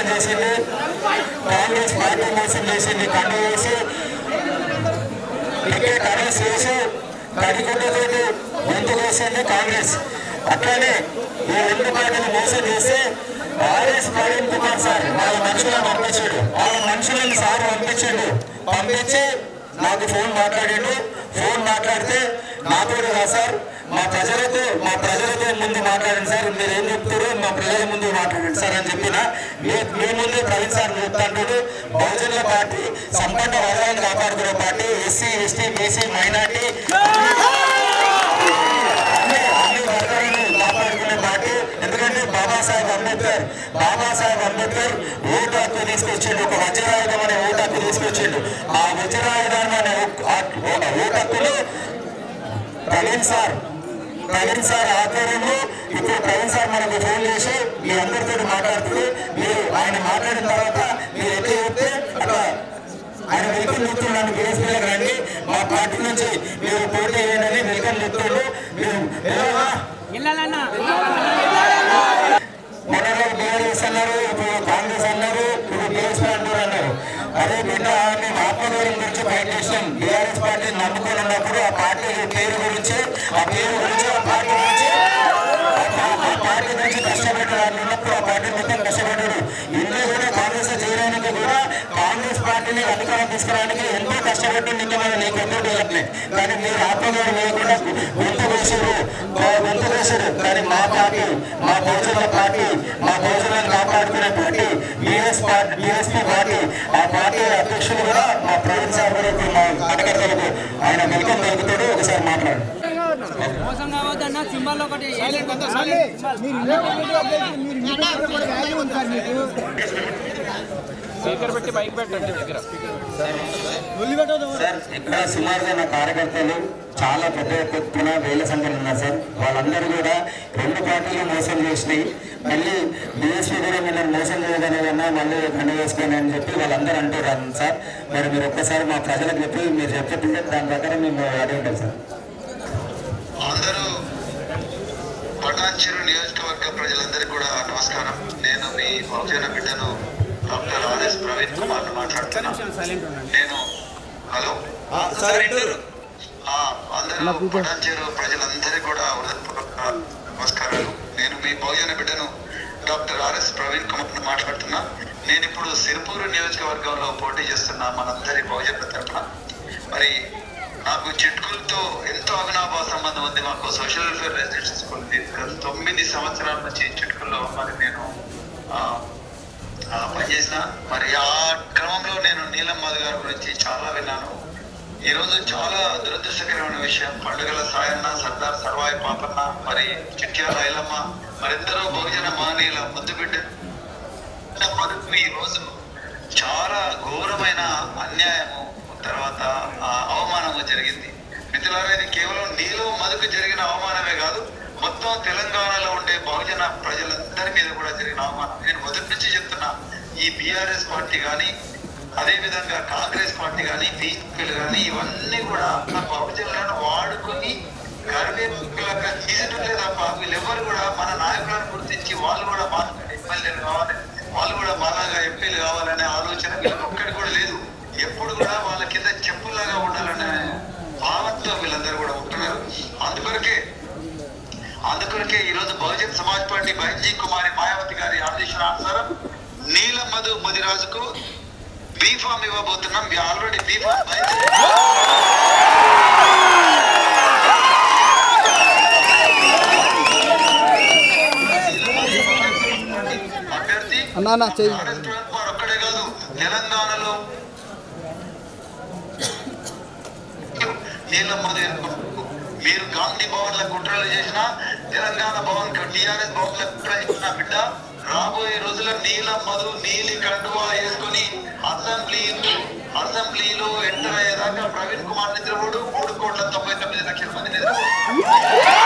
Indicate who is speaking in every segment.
Speaker 1: చేసింది కాంగ్రెస్ పార్టీ మోసం చేసింది కండు వేసి టికెట్ అరెస్ట్ చేసి కడిగుడ్డతోటి ముందుకు వేసింది కాంగ్రెస్ అట్లానే ఈ రెండు పార్టీలు మోసం చేస్తే ఆర్ఎస్ ప్రవీణ్ కుమార్ సార్ వాళ్ళ మనుషులను పంపించాడు వాళ్ళ మనుషులను సార్ పంపించాడు పంపించి నాకు ఫోన్ మాట్లాడాడు ఫోన్ మాట్లాడితే నాతో కదా సార్ మా ప్రజలతో మా ప్రజలతో ముందు మాట్లాడండి సార్ మీరు ఏం చెప్తారో మా ప్రజల ముందు మాట్లాడండి సార్ అని చెప్పిన మీ మీ ముందే ప్రవీణ్ సార్ చెప్తాంటాడు బహుజనుల పార్టీ సంపన్న వర్గాలను కాపాడుకునే party SC ST BC minority అన్ని అన్ని వర్గాలను కాపాడుకునే పార్టీ ఎందుకంటే బాబాసాహెబ్ అంబేద్కర్ బాబాసాహెబ్ అంబేద్కర్ ఓటు హక్కు తీసుకొచ్చిండు ఒక వజ్రాయుధం అనే ఓటు హక్కు తీసుకొచ్చిండు ఆ వజ్రాయుధం అనే ఓ- ఆ ఓటు హక్కును ప్రవీణ్ సార్ ప్రవీణ్ సార్ ఆధ్వర్యంలో ఇప్పుడు ప్రవీణ్ సార్ మనకు ఫోన్ చేసి మీ అందరితో మాట్లాడుతూ మీరు ఆయన మాట్లాడిన తర్వాత మీరు ఎట్లా చెప్తే అట్లా ఆయన వెల్కమ్ చెప్తున్నాను బీఎస్పీలకు రండి మా పార్టీ నుంచి మీరు పోటీ చేయండి వెల్కమ్ చెప్తుండ్రు మీరు ఎలా
Speaker 2: వెళ్ళాలన్నా
Speaker 1: మొదట్లో బీఆర్ఎస్ అన్నారు ఇప్పుడు కాంగ్రెస్ అన్నారు ఇప్పుడు బీఎస్పీ అంటారు అన్నారు అదే బిడ్డ మేము ఆత్మగౌరవం గురించి ఫైట్ చేసినాం బీఆర్ఎస్ పార్టీ నమ్ముకొని ఉన్నప్పుడు ఆ పార్టీ పేరు గురించి ఆ పేరు గురించి ఆ పార్టీ గురించి ఆ పా- ఆ పార్టీ గురించి కష్టపడ్డ వాళ్ళు ఉన్నప్పుడు ఆ పార్టీ మొత్తం కష్టపడ్డాడు ఇందులో కూడా కాంగ్రెస్ చేయడానికి కూడా కాంగ్రెస్ పార్టీని అధికారం తీసుకురావడానికి ఎంతో కష్టపడి నిజమైన నీకు ఎంతో డెవలప్మెంట్ కానీ మీరు ఆత్మగౌరవం లేకుండా గొంతు వేసారు గొంతు వేసారు కానీ మా పార్టీ మా భోజనాల పార్టీ మా భోజనాలను కాపాడుకునే party BS party BSP party ఆ పార్టీ అధ్యక్షులు కూడా మా ప్రవీణ్ సార్ కూడా ఇప్పుడు మా కార్యకర్తలకు ఆయన వెల్కమ్ పలుకుతాడు ఒకసారి మాట్లాడు
Speaker 2: మోసం కావద్దన్న సింబల్ ఒకటి సైలెంట్ స్పీకర్ పెట్టి బైక్ పెట్టండి దగ్గర
Speaker 1: సార్ ఇక్కడ సుమారుగా నా కార్యకర్తలు చాలా పెద్ద ఎత్తున వేల సంఖ్యలో ఉన్నారు సార్ వాళ్ళందరూ కూడా రెండు పార్టీలు మోసం చేసినాయి మళ్ళీ బీఎస్పీ కూడా మిమ్మల్ని మోసం చేయదనేదన్నా మళ్ళీ కండ వేసుకొని అని చెప్పి వాళ్ళందరూ అంటారు సార్ మరి మీరు ఒక్కసారి మా ప్రజలకు చెప్పి మీరు చెప్తుంటే దాని ప్రకారం మేము అడిగి ఉంటాం సార్
Speaker 3: అందరూ పటాన్చెరు నియోజకవర్గ ప్రజలందరికీ కూడా నమస్కారం నేను మీ బహుజన బిడ్డను డాక్టర్ ఆర్ఎస్ ప్రవీణ్ కుమార్ మాట్లాడుతున్నాను
Speaker 2: సైలెంట్ ఉండండి
Speaker 3: నేను హలో సార్ ఇంటారు? ఆ, అందరూ పటాన్చెరు ప్రజలందరికీ కూడా హృదయపూర్వక నమస్కారాలు నేను మీ బహుజన బిడ్డను డాక్టర్ ఆర్ఎస్ ప్రవీణ్ కుమార్ మాట్లాడుతున్నా నేను ఇప్పుడు సిరిపూరు నియోజకవర్గంలో పోటీ చేస్తున్నా మనందరి బహుజనుల తరఫున మరి నాకు చిట్కులతో ఎంతో అవినాభావ సంబంధం ఉంది మాకు సోషల్ వెల్ఫేర్ రెసిడెన్షియల్ స్కూల్ ఉంది. గత తొమ్మిది సంవత్సరాల నుంచి చిట్కుల్లో మరి నేను ఆ, ఆ, పనిచేసిన మరి ఆ క్రమంలో నేను నీలం మధు గారి గురించి చాలా విన్నాను ఈ రోజు చాలా దురదృష్టకరమైన విషయం పండుగల సాయన్న సర్దార్ సర్వాయి పాపన్న మరి చిట్యాల ఐలమ్మ మరెందరో బహుజన మహనీయుల ముద్దు బిడ్డ వరకు ఈ రోజు చాలా ఘోరమైన అన్యాయము తర్వాత ఆ అవమానము జరిగింది మిత్రులారా ఇది కేవలం నీలో మధుకు జరిగిన అవమానమే కాదు మొత్తం తెలంగాణలో ఉండే బహుజన ప్రజలందరి మీద కూడా జరిగిన అవమానం నేను మొదటి నుంచి చెప్తున్నా ఈ బీఆర్ఎస్ పార్టీ కానీ అదే విధంగా కాంగ్రెస్ పార్టీ కానీ బీజేపీలు కానీ ఇవన్నీ కూడా మన బహుజనులను వాడుకొని గర్వేపులకు తీసటట్లే తప్ప వీళ్ళెవ్వరు కూడా మన నాయకులను గుర్తించి వాళ్ళు కూడా మా ఎమ్మెల్యేలు కావాలి వాళ్ళు కూడా మాలాగా ఎంపీలు కావాలనే ఆలోచన వీళ్ళకి ఒక్కటి కూడా లేదు ఎప్పుడు కూడా వాళ్ళ కింద చెప్పులాగా ఉండాలనే భావంతో వీళ్ళందరూ కూడా ఉంటున్నారు అందుకొరకే అందుకొరకే ఈ రోజు బహుజన్ సమాజ్ పార్టీ బైజీ కుమారి మాయావతి గారి ఆదేశానుసారం నీల మధు ముదిరాజుకు బీఫామ్ ఇవ్వబోతున్నాం ఆల్రెడీ బీఫామ్ అభ్యర్థి
Speaker 4: అన్నా అన్నా చెయ్యి
Speaker 3: ఆర్ఎస్ ప్రవీణ్ కుమార్ ఒక్కడే కాదు తెలంగాణలో నీలమ్మ మీరు గాంధీ భవన్ ల కుట్రలు చేసిన తెలంగాణ భవన్ టిఆర్ఎస్ భవన్ ల కుట్ర చేసిన బిడ్డ రాబోయే రోజుల్లో నీలం మధు నీలి కండువా వేసుకొని అసెంబ్లీ అసెంబ్లీలో ఎంటర్ అయ్యేదాకా ప్రవీణ్ కుమార్ నిద్రపోడు మూడు కోట్ల తొంభై తొమ్మిది లక్షల మంది నిద్రపోడు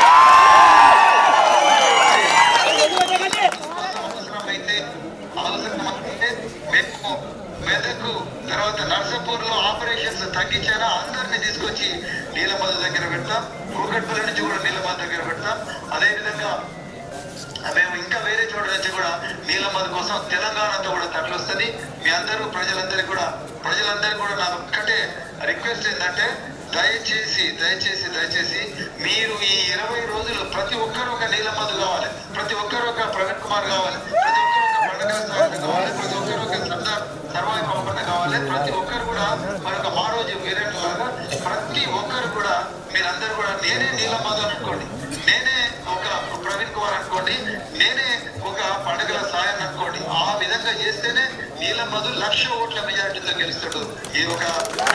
Speaker 3: అవసరమైతే అవసరమైతే మేము మెదకు తర్వాత నర్సాపూర్ లో ఆపరేషన్స్ తగ్గించారా అందరినీ తీసుకొచ్చి నీలమద దగ్గర పెడతాం కూకట్పల్లి నుంచి కూడా నీలమద దగ్గర పెడతాం అదే విధంగా మేము ఇంకా వేరే చోట నుంచి కూడా నీలమది కోసం తెలంగాణ అంతా కూడా తరలి వస్తుంది మీ అందరూ ప్రజలందరికీ కూడా ప్రజలందరికీ కూడా నాకు ఒక్కటే రిక్వెస్ట్ ఏంటంటే దయచేసి దయచేసి దయచేసి మీరు ఈ ఇరవై రోజులు ప్రతి ఒక్కరు ఒక నీలమధు కావాలి ప్రతి ఒక్కరు ఒక ప్రవీణ్ కుమార్ కావాలి ప్రతి ఒక్కరు ఒక పండుగ స్వామి కావాలి ప్రతి ఒక్కరు ఒక సర్దార్ సర్వాయి పాపన్న కావాలి ప్రతి ఒక్కరు కూడా మరొక మా రోజు వీరెంట్ లాగా ప్రతి ఒక్కరు కూడా మీరందరూ కూడా నేనే నీలమధు అనుకోండి నేనే ఒక ప్రవీణ్ కుమార్ అనుకోండి నేనే ఒక పండుగల సాయం అనుకోండి ఆ విధంగా చేస్తేనే నీలమధు లక్ష ఓట్ల మెజార్టీతో గెలుస్తాడు ఈ ఒక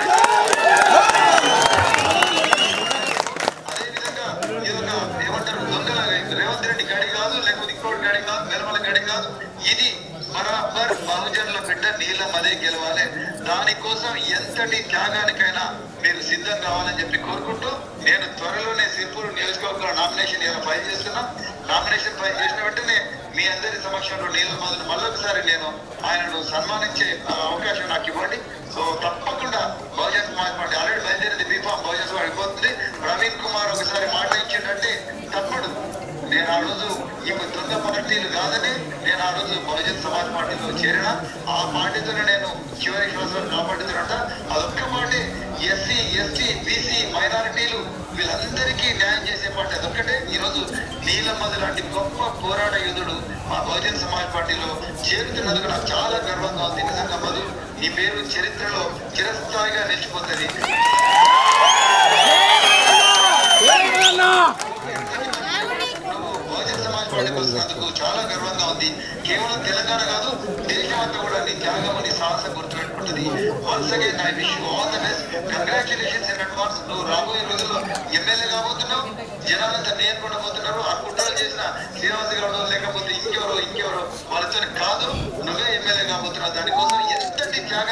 Speaker 3: అదేవిధంగా ఇది ఒక ఏమంటారు దొంగల రేవంత్ రెడ్డి గడి కాదు లేకపోతే ఇంకోటి గడి కాదు వెలమల గడి కాదు ఇది బరాబర్ బహుజనుల బిడ్డ నీలం అదే గెలవాలి దానికోసం ఎంతటి త్యాగానికైనా మీరు సిద్ధం కావాలని చెప్పి కోరుకుంటూ నేను త్వరలోనే సిర్పూర్ నియోజకవర్గంలో నామినేషన్ ఇలా ఫైల్ చేస్తున్నా నామినేషన్ ఫైల్ చేసిన వెంటనే మీ అందరి సమక్షంలో నీలం మధును మళ్ళొకసారి నేను ఆయనను సన్మానించే ఆ, అవకాశం నాకు ఇవ్వండి సో తప్పకుండా బహుజన్ సమాజ్ పార్టీ ఆల్రెడీ బయలుదేరింది బీఫామ్ బహుజన్ సమాజ్ అయిపోతుంది ప్రవీణ్ కుమార్ ఒకసారి మాట ఇచ్చిందంటే తప్పడు నేను ఆ రోజు ఈ దొంగ పార్టీలు కాదని నేను ఆ రోజు బహుజన్ సమాజ్ పార్టీలో చేరిన ఆ పార్టీతోనే నేను చివరి శ్వాసం కాపాడుతున్నట అదొక్క పార్టీ ఎస్సీ ఎస్టీ బీసీ మైనారిటీలు వీళ్ళందరికీ న్యాయం చేసే పార్టీ అదొక్కటే ఈరోజు నీలమ్మది లాంటి గొప్ప పోరాట యోధుడు మా బహుజన్ సమాజ్ పార్టీలో చేరుతున్నందుకు నాకు చాలా గర్వంగా ఉంది నిజంగా మధు నీ పేరు చరిత్రలో చిరస్థాయిగా నిలిచిపోతుంది నువ్వు బహుజన్ సమాజ్ పార్టీకి వస్తున్నందుకు చాలా గర్వంగా ఉంది కేవలం తెలంగాణ కాదు దేశం అంతా కూడా నీ త్యాగం నీ సాహసం గుర్తుపెట్టుకుంటుంది once again I wish all the best congratulations in advance నువ్వు రాబోయే రోజుల్లో ఎమ్మెల్యే కాబోతున్నావు జనాలంతా నేర్కొండ పోతున్నారు ఆ కుట్రలు చేసిన శ్రీనివాస గౌడ్ లేకపోతే ఇంకెవరో ఇంకెవరో వాళ్ళతో కాదు నువ్వే ఎమ్మెల్యే కాబోతున్నావు దానికోసం ఎంతటి త్యాగం